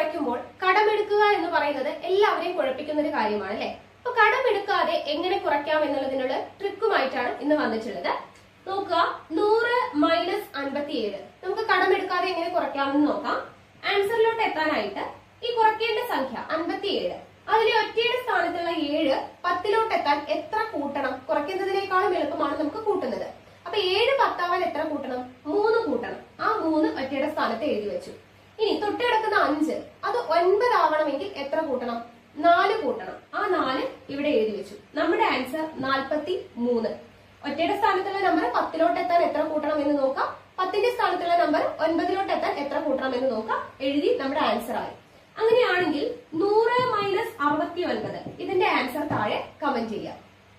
കുറയ്ക്കുമ്പോൾ കടമെടുക്കുക എന്ന് പറയുന്നത് എല്ലാവരെയും കുഴപ്പിക്കുന്ന ഒരു കാര്യമാണ് അല്ലെ അപ്പൊ കടമെടുക്കാതെ എങ്ങനെ കുറയ്ക്കാം എന്നുള്ളതിനുള്ള ട്രിക്കുമായിട്ടാണ് ഇന്ന് വന്നിട്ടുള്ളത് നോക്കുക നൂറ് മൈനസ് അൻപത്തിയേഴ് നമുക്ക് കടമെടുക്കാതെ എങ്ങനെ കുറയ്ക്കാമെന്ന് നോക്കാം ആൻസറിലോട്ട് എത്താനായിട്ട് ഈ കുറയ്ക്കേണ്ട സംഖ്യ അൻപത്തിയേഴ് അതിലെ ഒറ്റയുടെ സ്ഥാനത്തുള്ള ഏഴ് പത്തിലോട്ട് എത്താൻ എത്ര കൂട്ടണം കുറയ്ക്കുന്നതിനേക്കാളും എളുപ്പമാണ് നമുക്ക് കൂട്ടുന്നത് അപ്പൊ ഏഴ് പത്താവാൻ എത്ര കൂട്ടണം മൂന്ന് കൂട്ടണം ആ മൂന്ന് ഒറ്റയുടെ സ്ഥാനത്ത് എഴുതി വെച്ചു ഇനി തൊട്ട് കിടക്കുന്ന അഞ്ച് അത് ഒൻപത് ആവണമെങ്കിൽ എത്ര കൂട്ടണം നാല് കൂട്ടണം ആ നാല് ഇവിടെ എഴുതി വെച്ചു നമ്മുടെ ആൻസർ നാൽപ്പത്തി മൂന്ന് ഒറ്റയുടെ സ്ഥാനത്തുള്ള നമ്പർ പത്തിലോട്ട് എത്താൻ എത്ര കൂട്ടണം എന്ന് നോക്കാം പത്തിന്റെ സ്ഥാനത്തുള്ള നമ്പർ ഒൻപതിലോട്ട് എത്താൻ എത്ര കൂട്ടണം എന്ന് നോക്കാം എഴുതി നമ്മുടെ ആൻസർ ആയി അങ്ങനെയാണെങ്കിൽ നൂറ് മൈനസ് അറുപത്തി ഒൻപത് ഇതിന്റെ ആൻസർ താഴെ കമന്റ് ചെയ്യാം